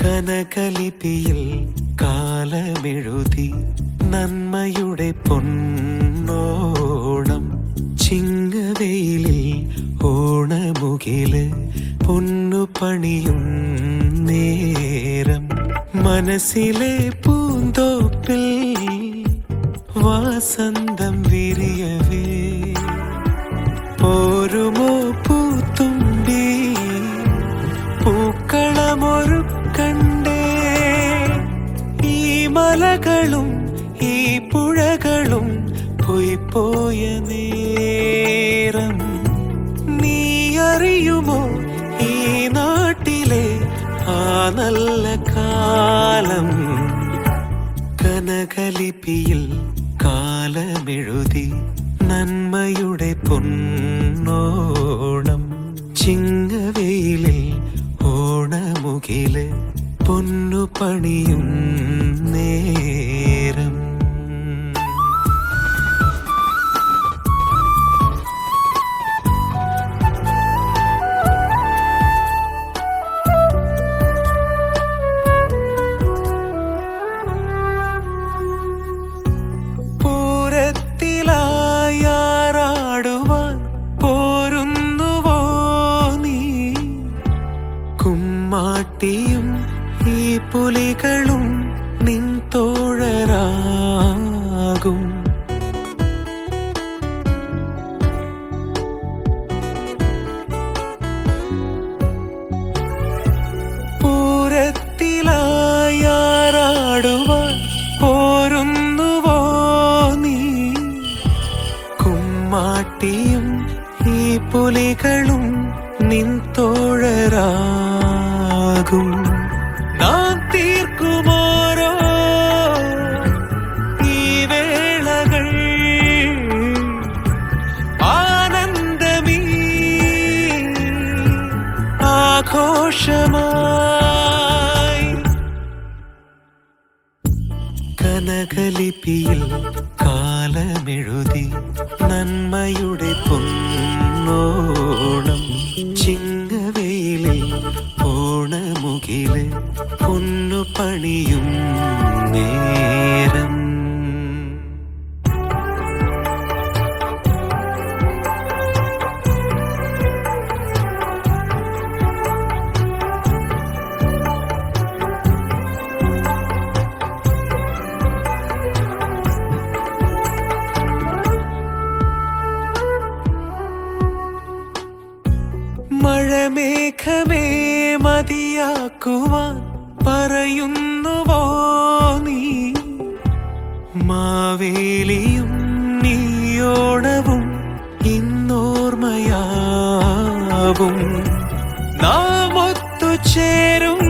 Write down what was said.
കനകലിപിയിൽ കാലമെഴുതി നന്മയുടെ പൊന്നോണം ചിങ്ങവെയിലിൽ ഓണമുകില് പൊന്നു പണിയും നേരം മനസ്സിലെ പൂന്തോപ്പിൽ വാസന്തം വിരിയവേ പോരുമോ പൂത്തുമ്പി പൂക്കളമൊരുക്കണ്ടേ ഈ മലകളും ഈ പുഴകളും പോയി പോയ നേരം നീ അറിയുമോ ഈ നാട്ടിലെ ആ നല്ല കാലം കനകലിപിയിൽ കാലമെഴുതി നന്മയുടെ പൊന്നോണം ചിങ്ങവെയിലിൽ ഓണമുകില് പൊന്നു പണിയും നേരം പൂരത്തിലായാറാടുവാൻ പോരുന്നുവോ നീ കുമ്മാട്ടിയും ഈ പുലികളും നിൻ തോഴരാകും പൂരത്തിലായാറാടുവാൻ പോരുന്നുവോ നീ കുമ്മാട്ടിയും ഈ പുലികളും നിൻ തോഴരാകും നാം തീർക്കുമോരോ ഈ വേളകൾ ആനന്ദമീ ആഘോഷമായി കനകലിപിയിൽ കാലമെഴുതി നന്മയുടെ പൊന്നോണം ചിങ്ങവെയിലിൽ ഓണമുകില് പൊന്നു പണിയും നേരം മഴമേഘമേ മതിയാക്കുവാൻ പറയുന്നുവോ നീ മാവേലിയും നീയോണവും ഇന്നോർമ്മയാവും നാം ഒത്തുചേരും